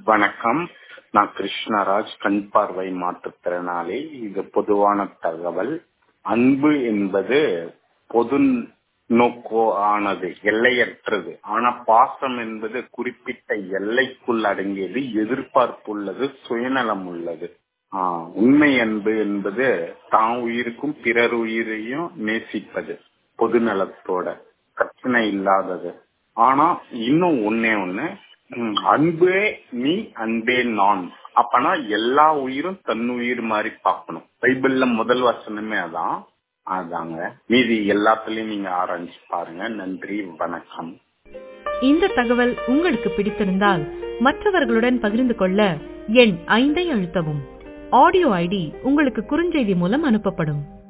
வணக்கம் நான் கிருஷ்ணராஜ் கண் பார்வை மாற்றுத்திறனாளி இது பொதுவான தகவல் அன்பு என்பது பொது நோக்கோ ஆனது எல்லையற்றது ஆனா பாசம் என்பது குறிப்பிட்ட எல்லைக்குள் அடங்கியது எதிர்பார்ப்பு உள்ளது சுயநலம் உள்ளது ஆஹ் உண்மை அன்பு என்பது தான் உயிருக்கும் பிறர் உயிரையும் நேசிப்பது பொது நலத்தோட பிரச்சனை இல்லாதது ஆனா இன்னும் ஒன்னே ஒண்ணு ம், அன்பே நீ அன்பே நான் அப்பனா எல்லா உயிரும் தன் உயிர் மாதிரி பார்க்கணும் பைபிள்ல முதல் வசனமே அதான் அதாங்க மீதி எல்லாத்துலயும் நீங்க ஆராய்ச்சி பாருங்க நன்றி வணக்கம் இந்த தகவல் உங்களுக்கு பிடித்திருந்தால் மற்றவர்களுடன் பகிர்ந்து கொள்ள எண் ஐந்தை அழுத்தவும் ஆடியோ ஐடி உங்களுக்கு குறுஞ்செய்தி மூலம் அனுப்பப்படும்